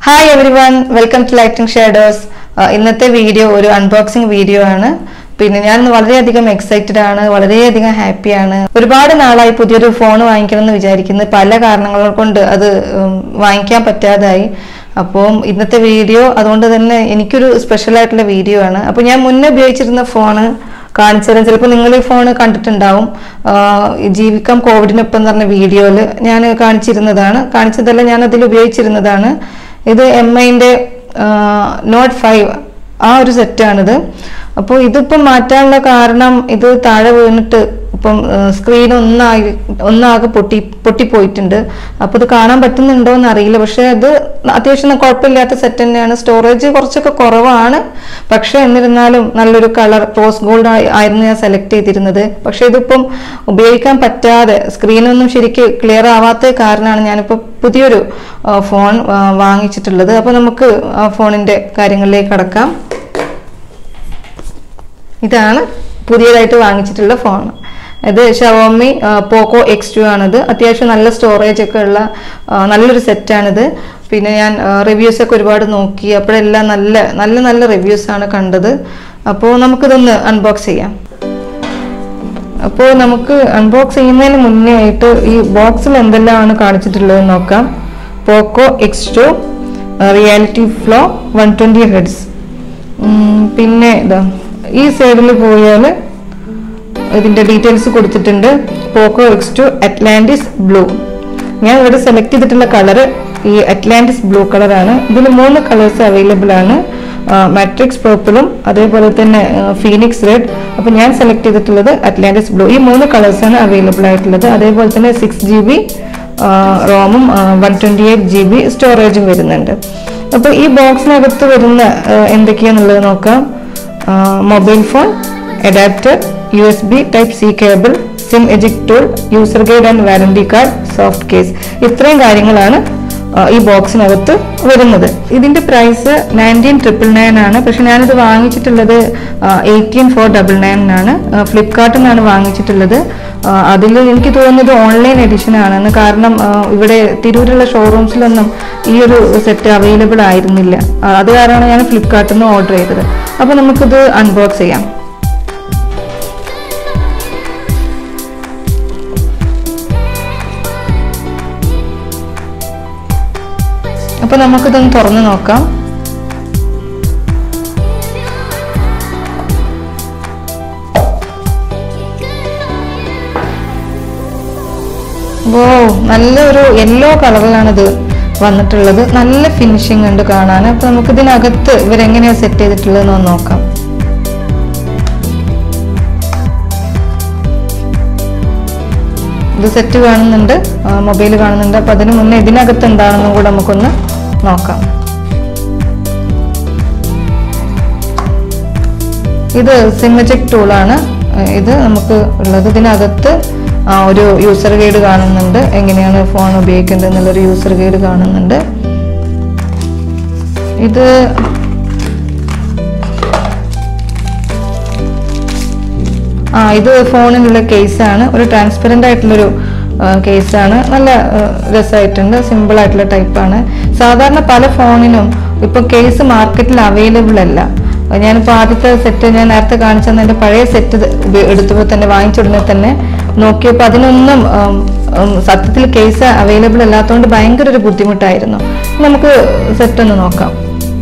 hi every welcome to lighting shaders ഇന്നത്തെ video ഒരു unboxing video ആണ് പിന്നെ ഞാൻ ഇന്ന് വളരെയധികം എക്സൈറ്റഡ് ആണ് വളരെയധികം ഹാപ്പിയാണ് ഒരുപാട് നാളായി പുതിയൊരു ഫോൺ വാങ്ങിക്കണം എന്ന് വിചാരിക്കുന്നത് പല കാരണങ്ങൾ കൊണ്ട് അത് ഉം, വാങ്ങിക്കാൻ പറ്റാതായി അപ്പോൾ ഇന്നത്തെ വീഡിയോ അതുകൊണ്ട് തന്നെ എനിക്കൊരു സ്പെഷ്യൽ ആയിട്ടുള്ള വീഡിയോ ആണ് അപ്പോൾ ഞാൻ മുന്നേ ഉപയോഗിച്ചിരുന്ന ഫോണ് കാണിച്ചു തരാം ചിലപ്പോൾ നിങ്ങൾ ഈ ഫോൺ കണ്ടിട്ടുണ്ടാവും ആ, ഈ ജീവിക്കാം കോവിഡിനൊപ്പം എന്ന് പറഞ്ഞ വീഡിയോയിൽ ഞാൻ കാണിച്ചിരുന്നതാണ് കാണിച്ചതല്ല ഞാൻ അതിൽ ഉപയോഗിച്ചിരുന്നതാണ് ഇത് എം ഐൻ്റെ നോട്ട് ഫൈവ് ആ ഒരു സെറ്റാണിത് അപ്പോൾ ഇതിപ്പം മാറ്റാനുള്ള കാരണം ഇത് താഴെ വീണിട്ട് ഇപ്പം സ്ക്രീൻ ഒന്നായി ഒന്നാകെ പൊട്ടി പൊട്ടിപ്പോയിട്ടുണ്ട് അപ്പോൾ ഇത് കാണാൻ പറ്റുന്നുണ്ടോ എന്ന് അറിയില്ല പക്ഷേ അത് അത്യാവശ്യം കുഴപ്പമില്ലാത്ത സെറ്റ് തന്നെയാണ് സ്റ്റോറേജ് കുറച്ചൊക്കെ കുറവാണ് പക്ഷേ എന്നിരുന്നാലും നല്ലൊരു കളർ റോസ് ഗോൾഡ് ആയിരുന്നു ഞാൻ സെലക്ട് ചെയ്തിരുന്നത് പക്ഷേ ഇതിപ്പം ഉപയോഗിക്കാൻ പറ്റാതെ സ്ക്രീനൊന്നും ശരിക്ക് ക്ലിയർ ആവാത്ത കാരണമാണ് ഞാനിപ്പോൾ പുതിയൊരു ആ, ഫോൺ ആ, വാങ്ങിച്ചിട്ടുള്ളത് അപ്പോൾ നമുക്ക് ആ ഫോണിൻ്റെ കാര്യങ്ങളിലേക്ക് കടക്കാം ഇതാണ് പുതിയതായിട്ട് വാങ്ങിച്ചിട്ടുള്ള ഫോൺ ഇത് ഷവോമി പോക്കോ എക്സ് ടു ആണിത് അത്യാവശ്യം നല്ല സ്റ്റോറേജ് ഒക്കെ ഉള്ള ആ, നല്ലൊരു സെറ്റാണിത് പിന്നെ ഞാൻ റിവ്യൂസ് ഒക്കെ ഒരുപാട് നോക്കി അപ്പോഴെല്ലാം നല്ല നല്ല നല്ല റിവ്യൂസ് ആണ് കണ്ടത് അപ്പോൾ നമുക്കിതൊന്ന് അൺബോക്സ് ചെയ്യാം അപ്പോൾ നമുക്ക് അൺബോക്സ് ചെയ്യുന്നതിന് മുന്നേ ആയിട്ട് ഈ ബോക്സിൽ എന്തെല്ലാമാണ് കാണിച്ചിട്ടുള്ളത് നോക്കാം Poco X two reality flow one twenty hertz പിന്നെ ഇതാ ഈ സൈഡിൽ പോയാൽ ഇതിൻ്റെ ഡീറ്റെയിൽസ് കൊടുത്തിട്ടുണ്ട് Poco X two Atlantis blue ഞാൻ ഇവിടെ സെലക്ട് ചെയ്തിട്ടുള്ള കളർ ഈ അറ്റ്ലാന്റിസ് ബ്ലൂ കളറാണ് ഇതിൽ മൂന്ന് കളേഴ്സ് അവൈലബിൾ ആണ് മാട്രിക്സ് പേർപ്പിളും അതേപോലെ തന്നെ ഫീനിക്സ് റെഡ് അപ്പോൾ ഞാൻ സെലക്ട് ചെയ്തിട്ടുള്ളത് അറ്റ്ലാന്റിസ് ബ്ലൂ ഈ മൂന്ന് കളേഴ്സാണ് അവൈലബിൾ ആയിട്ടുള്ളത് അതേപോലെ തന്നെ സിക്സ് ജി ബി റോമും one twenty eight G B സ്റ്റോറേജും വരുന്നുണ്ട് അപ്പോൾ ഈ ബോക്സിനകത്ത് വരുന്ന ആ, എന്തൊക്കെയാണെന്നുള്ളത് നോക്കാം mobile phone adapter U S B type C cable sim ejector tool user guide and warranty card soft case ഇത്രയും കാര്യങ്ങളാണ് ആ, ഈ ബോക്സിനകത്ത് വരുന്നത് ഇതിന്റെ പ്രൈസ് നയൻറ്റീൻ ട്രിപ്പിൾ നയൻ ആണ് പക്ഷെ ഞാനിത് വാങ്ങിച്ചിട്ടുള്ളത് എയ്റ്റീൻ ഫോർ ഡബിൾ നയനിനാണ് ഫ്ലിപ്കാർട്ടിൽ നിന്നാണ് വാങ്ങിച്ചിട്ടുള്ളത് അതിൽ എനിക്ക് തോന്നുന്നത് ഓൺലൈൻ എഡിഷൻ ആണെന്ന് കാരണം ആ, ഇവിടെ തിരൂരുള്ള ഷോറൂംസിലൊന്നും ഈ ഒരു സെറ്റ് അവൈലബിൾ ആയിരുന്നില്ല ആ, അത് കാരണമാണ് ഞാൻ ഫ്ലിപ്കാർട്ടിൽ നിന്ന് ഓർഡർ ചെയ്തത് അപ്പോൾ നമുക്കിത് അൺബോക്സ് ചെയ്യാം അപ്പൊ നമുക്കിതൊന്ന് തുറന്നു നോക്കാം ഓ നല്ലൊരു യെല്ലോ കളറിലാണ് ഇത് വന്നിട്ടുള്ളത് നല്ല ഫിനിഷിംഗ് ഉണ്ട് കാണാൻ അപ്പൊ നമുക്ക് ഇതിനകത്ത് ഇവരെങ്ങനെയാ സെറ്റ് ചെയ്തിട്ടുള്ളതെന്ന് ഒന്ന് നോക്കാം ഇത് സെറ്റ് കാണുന്നുണ്ട് മൊബൈൽ കാണുന്നുണ്ട് അപ്പൊ അതിന് മുന്നേ ഇതിനകത്ത് എന്താണെന്നും കൂടെ നമുക്കൊന്ന് നോക്കാം ഇത് സിമജിക് ടൂളാണ് ഇത് നമുക്ക് ഉള്ളത് ഇതിനകത്ത് ആ, ഒരു യൂസർ ഗൈഡ് കാണുന്നുണ്ട് എങ്ങനെയാണ് ഫോൺ ഉപയോഗിക്കേണ്ടത് എന്നുള്ളൊരു യൂസർ ഗൈഡ് കാണുന്നുണ്ട് ഇത് ആ ഇത് ഫോണിനുള്ള കേസാണ് ഒരു ട്രാൻസ്പെറൻ്റ് ആയിട്ടുള്ളൊരു കേസാണ് നല്ല രസമായിട്ടുണ്ട് സിമ്പിൾ ആയിട്ടുള്ള ടൈപ്പാണ് സാധാരണ പല ഫോണിനും ഇപ്പൊ കേസ് മാർക്കറ്റിൽ അവൈലബിൾ അല്ല ഞാനിപ്പോൾ ആദ്യത്തെ സെറ്റ് ഞാൻ നേരത്തെ കാണിച്ചെന്ന എൻ്റെ പഴയ സെറ്റ് എടുത്തപ്പോൾ തന്നെ വാങ്ങിച്ചുടനെ തന്നെ നോക്കിയപ്പോൾ അതിനൊന്നും ഉം, ഉം, സത്യത്തിൽ കേസ് അവൈലബിൾ അല്ലാത്തതുകൊണ്ട് ഭയങ്കര ഒരു ബുദ്ധിമുട്ടായിരുന്നു നമുക്ക് സെറ്റ് ഒന്ന് നോക്കാം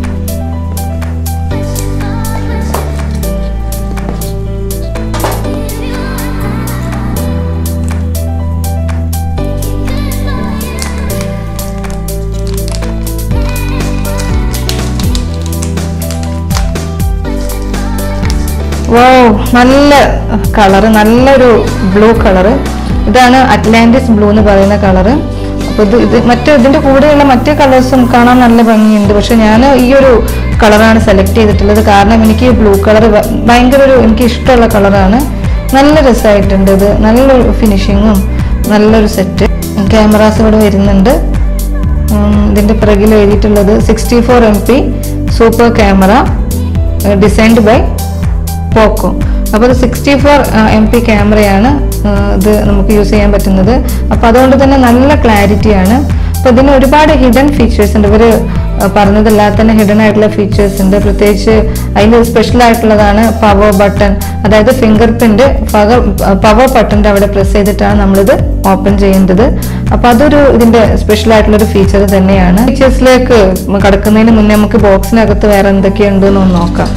വോ നല്ല കളറ് നല്ലൊരു ബ്ലൂ കളറ് ഇതാണ് അറ്റ്ലാന്റിസ് ബ്ലൂ എന്ന് പറയുന്ന കളറ് അപ്പൊ ഇത് ഇത് മറ്റേ ഇതിന്റെ കൂടെയുള്ള മറ്റേ കളേഴ്സും കാണാൻ നല്ല ഭംഗിയുണ്ട് പക്ഷെ ഞാൻ ഈ ഒരു കളറാണ് സെലക്ട് ചെയ്തിട്ടുള്ളത് കാരണം എനിക്ക് ബ്ലൂ കളർ ഭയങ്കര ഒരു എനിക്ക് ഇഷ്ടമുള്ള കളറാണ് നല്ല രസമായിട്ടുണ്ട് ഇത് നല്ലൊരു ഫിനിഷിങ്ങും നല്ലൊരു സെറ്റ് ക്യാമറാസ് ഇവിടെ വരുന്നുണ്ട് ഉം, ഇതിന്റെ പിറകിൽ എഴുതിയിട്ടുള്ളത് sixty four M P super camera designed by Poco അപ്പോൾ ഇത് സിക്സ്റ്റി ഫോർ എം പി ക്യാമറയാണ് ഇത് നമുക്ക് യൂസ് ചെയ്യാൻ പറ്റുന്നത് അപ്പോൾ അതുകൊണ്ട് തന്നെ നല്ല ക്ലാരിറ്റിയാണ് അപ്പോൾ ഇതിന് ഒരുപാട് ഹിഡൻ ഫീച്ചേഴ്സ് ഉണ്ട് ഇവർ ആ, പറഞ്ഞതല്ലാതെ തന്നെ ഹിഡൻ ആയിട്ടുള്ള ഫീച്ചേഴ്സ് ഉണ്ട് പ്രത്യേകിച്ച് അതിന് സ്പെഷ്യൽ ആയിട്ടുള്ളതാണ് പവർ ബട്ടൺ അതായത് ഫിംഗർ പ്രിന്റ് പവർ ബട്ടന്റെ അവിടെ പ്രസ് ചെയ്തിട്ടാണ് നമ്മളിത് ഓപ്പൺ ചെയ്യേണ്ടത് അപ്പൊ അതൊരു ഇതിന്റെ സ്പെഷ്യൽ ആയിട്ടുള്ള ഒരു ഫീച്ചർ തന്നെയാണ് ഫീച്ചേഴ്സിലേക്ക് കടക്കുന്നതിന് മുന്നേ നമുക്ക് ബോക്സിനകത്ത് വേറെ എന്തൊക്കെയുണ്ടെന്ന് ഒന്ന് നോക്കാം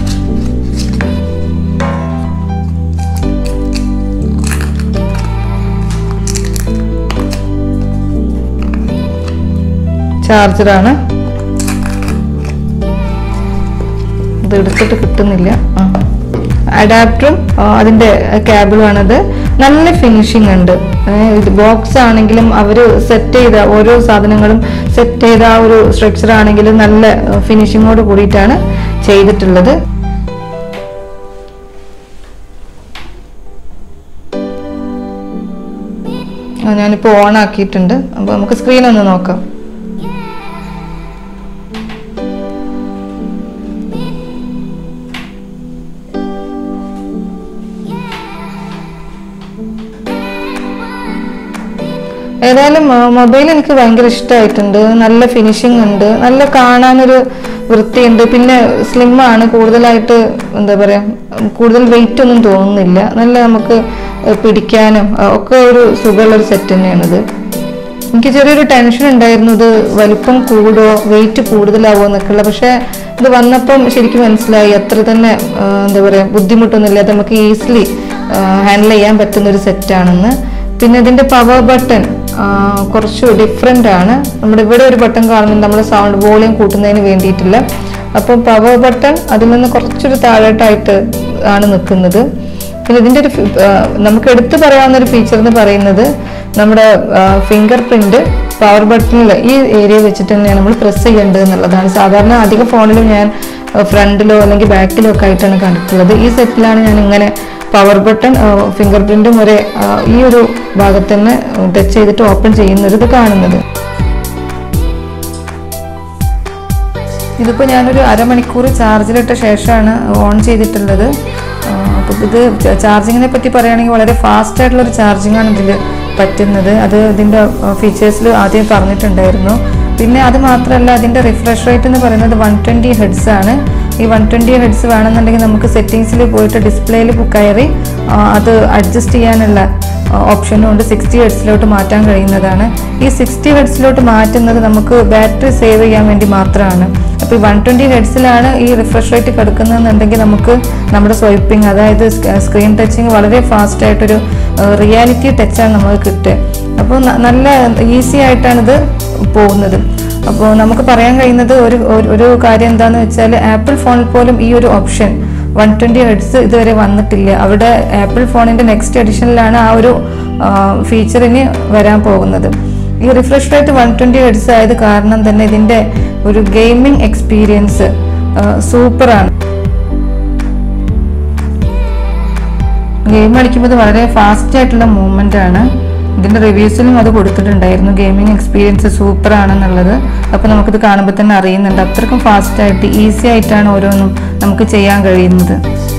ചാർജറാണ് ഇത് എടുത്തിട്ട് കിട്ടുന്നില്ല ആ അഡാപ്റ്ററും അതിന്റെ കേബിളുമാണത് നല്ല ഫിനിഷിംഗ് ഉണ്ട് ഏ, ഇത് ബോക്സ് ആണെങ്കിലും അവര് സെറ്റ് ചെയ്ത ഓരോ സാധനങ്ങളും സെറ്റ് ചെയ്ത ആ ഒരു സ്ട്രക്ചർ ആണെങ്കിലും നല്ല ഫിനിഷിങ്ങോട് കൂടിയിട്ടാണ് ചെയ്തിട്ടുള്ളത് ആ, ഞാനിപ്പോ ഓൺ ആക്കിയിട്ടുണ്ട് അപ്പൊ നമുക്ക് സ്ക്രീൻ ഒന്ന് നോക്കാം ഏതായാലും മൊബൈൽ എനിക്ക് ഭയങ്കര ഇഷ്ടമായിട്ടുണ്ട് നല്ല ഫിനിഷിംഗ് ഉണ്ട് നല്ല കാണാനൊരു വൃത്തിയുണ്ട് പിന്നെ സ്ലിം ആണ് കൂടുതലായിട്ട് എന്താ പറയാ കൂടുതൽ വെയിറ്റ് ഒന്നും തോന്നുന്നില്ല നല്ല നമുക്ക് പിടിക്കാനും ആ, ഒക്കെ ഒരു സുഖമുള്ള ഒരു സെറ്റ് തന്നെയാണിത് എനിക്ക് ചെറിയൊരു ടെൻഷൻ ഉണ്ടായിരുന്നു ഇത് വലിപ്പം കൂടുമോ വെയിറ്റ് കൂടുതലാവോ എന്നൊക്കെയുള്ള പക്ഷെ ഇത് വന്നപ്പം ശരിക്കും മനസ്സിലായി അത്ര തന്നെ ആ, എന്താ പറയാ ബുദ്ധിമുട്ടൊന്നുമില്ലാതെ നമുക്ക് ഈസിലി ഹാൻഡിൽ ചെയ്യാൻ പറ്റുന്ന ഒരു സെറ്റാണെന്ന് പിന്നെ ഇതിന്റെ പവർ ബട്ടൺ കുറച്ച് ഡിഫറെൻ്റ് ആണ് നമ്മുടെ ഇവിടെ ഒരു ബട്ടൺ കാണുന്നുണ്ട് നമ്മൾ സൗണ്ട് വോളിയം കൂട്ടുന്നതിന് വേണ്ടിയിട്ടില്ല അപ്പം പവർ ബട്ടൺ അതിൽ നിന്ന് കുറച്ചൊരു താഴോട്ടായിട്ട് ആണ് നിൽക്കുന്നത് പിന്നെ ഇതിന്റെ ഒരു ഫി- ആ, നമുക്ക് എടുത്തു പറയാവുന്ന ഒരു ഫീച്ചർ എന്ന് പറയുന്നത് നമ്മുടെ ഫിംഗർ പ്രിന്റ് പവർ ബട്ടണിൽ ഈ ഏരിയ വെച്ചിട്ട് തന്നെയാണ് നമ്മൾ പ്രസ് ചെയ്യേണ്ടത് എന്നുള്ളതാണ് സാധാരണ അധിക ഫോണിലും ഞാൻ ഫ്രണ്ടിലോ അല്ലെങ്കിൽ ബാക്കിലോ ഒക്കെ ആയിട്ടാണ് കണ്ടിട്ടുള്ളത് ഈ സെറ്റിലാണ് ഞാൻ ഇങ്ങനെ പവർ ബട്ടൺ ഫിംഗർ പ്രിന്റും ഒരേ ആ, ഈ ഒരു ഭാഗത്ത് തന്നെ ടച്ച് ചെയ്തിട്ട് ഓപ്പൺ ചെയ്യുന്നത് ഇത് കാണുന്നത് ഇതിപ്പോൾ ഞാനൊരു അരമണിക്കൂർ ചാർജിലിട്ട ശേഷമാണ് ഓൺ ചെയ്തിട്ടുള്ളത് അപ്പോൾ ഇത് ചാർജിങ്ങിനെ പറ്റി പറയുകയാണെങ്കിൽ വളരെ ഫാസ്റ്റ് ആയിട്ടുള്ള ഒരു ചാർജിങ് ആണ് ഇതിൽ പറ്റുന്നത് അത് ഇതിൻ്റെ ഫീച്ചേഴ്സിൽ ആദ്യം പറഞ്ഞിട്ടുണ്ടായിരുന്നു പിന്നെ അത് മാത്രമല്ല അതിൻ്റെ റിഫ്രഷ് റേറ്റ് എന്ന് പറയുന്നത് വൺ ട്വൻറ്റി ഹെഡ്സ് ആണ് ഈ വൺ ട്വൻറ്റി ഹെഡ്സ് വേണമെന്നുണ്ടെങ്കിൽ നമുക്ക് സെറ്റിങ്സിൽ പോയിട്ട് ഡിസ്പ്ലേയിൽ കയറി ആ, അത് അഡ്ജസ്റ്റ് ചെയ്യാനുള്ള ഓപ്ഷനും ഉണ്ട് സിക്സ്റ്റി ഹെഡ്സിലോട്ട് മാറ്റാൻ കഴിയുന്നതാണ് ഈ സിക്സ്റ്റി ഹെഡ്സിലോട്ട് മാറ്റുന്നത് നമുക്ക് ബാറ്ററി സേവ് ചെയ്യാൻ വേണ്ടി മാത്രമാണ് അപ്പോൾ ഈ വൺ ട്വൻറ്റി ഹെഡ്സിലാണ് ഈ റിഫ്രഷ് റേറ്റ് കിടക്കുന്നതെന്നുണ്ടെങ്കിൽ നമുക്ക് നമ്മുടെ സ്വൈപ്പിംഗ് അതായത് സ്ക്രീൻ ടച്ചിങ് വളരെ ഫാസ്റ്റ് ആയിട്ടൊരു റിയാലിറ്റി ടച്ചാണ് നമുക്ക് കിട്ടുക അപ്പോൾ ന- നല്ല ഈസി ആയിട്ടാണ് ഇത് പോകുന്നത് അപ്പോൾ നമുക്ക് പറയാൻ കഴിയുന്നത് ഒരു ഒരു- ഒരു കാര്യം എന്താണെന്ന് വെച്ചാൽ ആപ്പിൾ ഫോണിൽ പോലും ഈ ഒരു ഓപ്ഷൻ വൺ ട്വൻറ്റി ഹെഡ്സ് ഇതുവരെ വന്നിട്ടില്ല അവിടെ ആപ്പിൾ ഫോണിന്റെ നെക്സ്റ്റ് എഡിഷനിലാണ് ആ ഒരു ഫീച്ചറിന് വരാൻ പോകുന്നത് ഈ refresh rate one twenty hertz ആയത് കാരണം തന്നെ ഇതിന്റെ ഒരു ഗെയിമിംഗ് എക്സ്പീരിയൻസ് സൂപ്പറാണ് ഗെയിം കളിക്കുമ്പോൾ ഇത് വളരെ ഫാസ്റ്റ് ആയിട്ടുള്ള മൂവ്മെന്റ് ആണ് ഇതിന്റെ റിവ്യൂസിലും അത് കൊടുത്തിട്ടുണ്ടായിരുന്നു ഗെയിമിംഗ് എക്സ്പീരിയൻസ് സൂപ്പർ ആണെന്നുള്ളത് അപ്പോൾ നമുക്കിത് കാണുമ്പോൾ തന്നെ അറിയുന്നുണ്ട് അത്രക്കും ഫാസ്റ്റ് ആയിട്ട് ഈസി ആയിട്ടാണ് ഓരോന്നും നമുക്ക് ചെയ്യാൻ കഴിയുന്നത്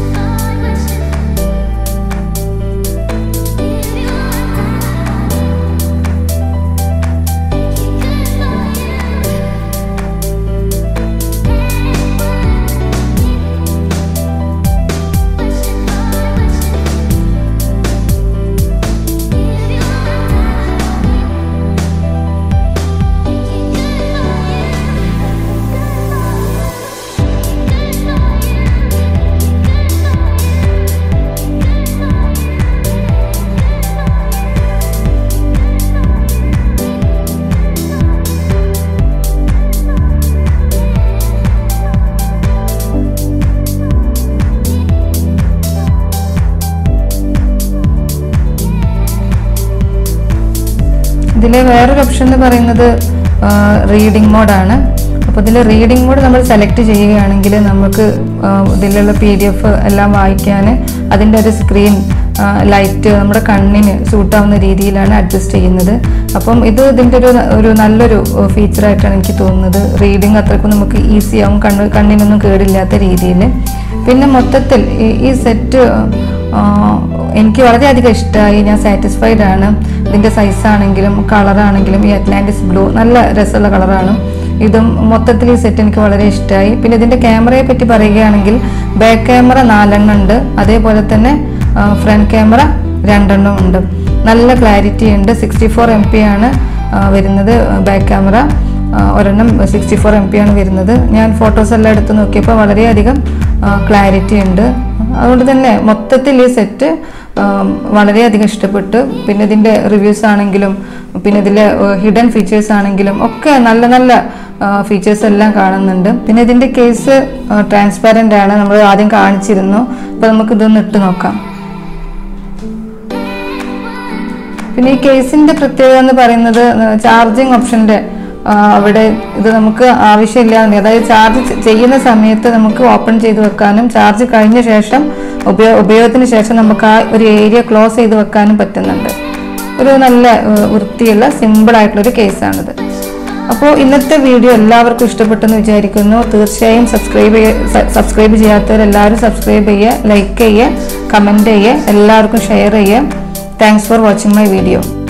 ഇതിലെ വേറൊരു ഓപ്ഷൻ എന്ന് പറയുന്നത് റീഡിംഗ് മോഡാണ് അപ്പോൾ ഇതിൽ റീഡിംഗ് മോഡ് നമ്മൾ സെലക്ട് ചെയ്യുകയാണെങ്കിൽ നമുക്ക് ആ, ഇതിലുള്ള പി ഡി എഫ് എല്ലാം വായിക്കാൻ അതിൻ്റെ ഒരു സ്ക്രീൻ ലൈറ്റ് നമ്മുടെ കണ്ണിന് സൂട്ടാവുന്ന രീതിയിലാണ് അഡ്ജസ്റ്റ് ചെയ്യുന്നത് അപ്പം ഇത് ഇതിൻ്റെ ഒരു ഒരു നല്ലൊരു ഫീച്ചറായിട്ടാണ് എനിക്ക് തോന്നുന്നത് റീഡിങ് അത്രക്കും നമുക്ക് ഈസി ആവും കണ്ണ് കണ്ണിനൊന്നും കേടില്ലാത്ത രീതിയിൽ പിന്നെ മൊത്തത്തിൽ ഈ- ഈ സെറ്റ് എനിക്ക് വളരെയധികം ഇഷ്ടമായി ഞാൻ സാറ്റിസ്ഫൈഡ് ആണ് ഇതിൻ്റെ സൈസ് ആണെങ്കിലും കളറാണെങ്കിലും ഈ അറ്റ്ലാന്റിസ് ബ്ലൂ നല്ല രസമുള്ള കളറാണ് ഇതും മൊത്തത്തിൽ ഈ സെറ്റ് എനിക്ക് വളരെ ഇഷ്ടമായി പിന്നെ ഇതിൻ്റെ ക്യാമറയെ പറ്റി പറയുകയാണെങ്കിൽ ബാക്ക് ക്യാമറ നാലെണ്ണം ഉണ്ട് അതേപോലെ തന്നെ ഫ്രണ്ട് ക്യാമറ രണ്ടെണ്ണം ഉണ്ട് നല്ല ക്ലാരിറ്റി ഉണ്ട് സിക്സ്റ്റി ഫോർ എം പി ആണ് ആ, വരുന്നത് ബാക്ക് ക്യാമറ ആ, ഒരെണ്ണം സിക്സ്റ്റി ഫോർ എം പി ആണ് വരുന്നത് ഞാൻ ഫോട്ടോസ് എല്ലാം എടുത്ത് നോക്കിയപ്പോൾ വളരെയധികം ക്ലാരിറ്റി ഉണ്ട് അതുകൊണ്ട് തന്നെ മൊത്തത്തിൽ ഈ സെറ്റ് വളരെയധികം ഇഷ്ടപ്പെട്ടു പിന്നെ ഇതിൻ്റെ റിവ്യൂസ് ആണെങ്കിലും പിന്നെ ഇതിലെ ഹിഡൻ ഫീച്ചേഴ്സ് ആണെങ്കിലും ഒക്കെ നല്ല നല്ല ഫീച്ചേഴ്സ് എല്ലാം കാണുന്നുണ്ട് പിന്നെ ഇതിൻ്റെ കേസ് ട്രാൻസ്പാരൻ്റ് ആണ് നമ്മൾ ആദ്യം കാണിച്ചിരുന്നു അപ്പോൾ നമുക്ക് ഇതൊന്ന് ഇട്ട് നോക്കാം പിന്നെ ഈ കേസിന്റെ പ്രത്യേകത എന്ന് പറയുന്നത് ചാർജിങ് ഓപ്ഷന്റെ ആ, അവിടെ ഇത് നമുക്ക് ആവശ്യമില്ല എന്ന് അതായത് ചാർജ് ചെയ്യുന്ന സമയത്ത് നമുക്ക് ഓപ്പൺ ചെയ്ത് വെക്കാനും ചാർജ് കഴിഞ്ഞ ശേഷം ഉപയോ ഉപയോഗത്തിന് ശേഷം നമുക്ക് ആ ഒരു ഏരിയ ക്ലോസ് ചെയ്ത് വെക്കാനും പറ്റുന്നുണ്ട് ഒരു നല്ല ആ, വൃത്തിയുള്ള സിമ്പിൾ ആയിട്ടുള്ള ഒരു കേസാണിത് അപ്പോൾ ഇന്നത്തെ വീഡിയോ എല്ലാവർക്കും ഇഷ്ടപ്പെട്ടെന്ന് വിചാരിക്കുന്നു തീർച്ചയായും സബ്സ്ക്രൈബ് ചെയ്യുക സബ്സ്ക്രൈബ് ചെയ്യാത്തവരെല്ലാവരും സബ്സ്ക്രൈബ് ചെയ്യുക ലൈക്ക് ചെയ്യുക കമൻറ്റ് ചെയ്യുക എല്ലാവർക്കും ഷെയർ ചെയ്യുക thanks for watching my video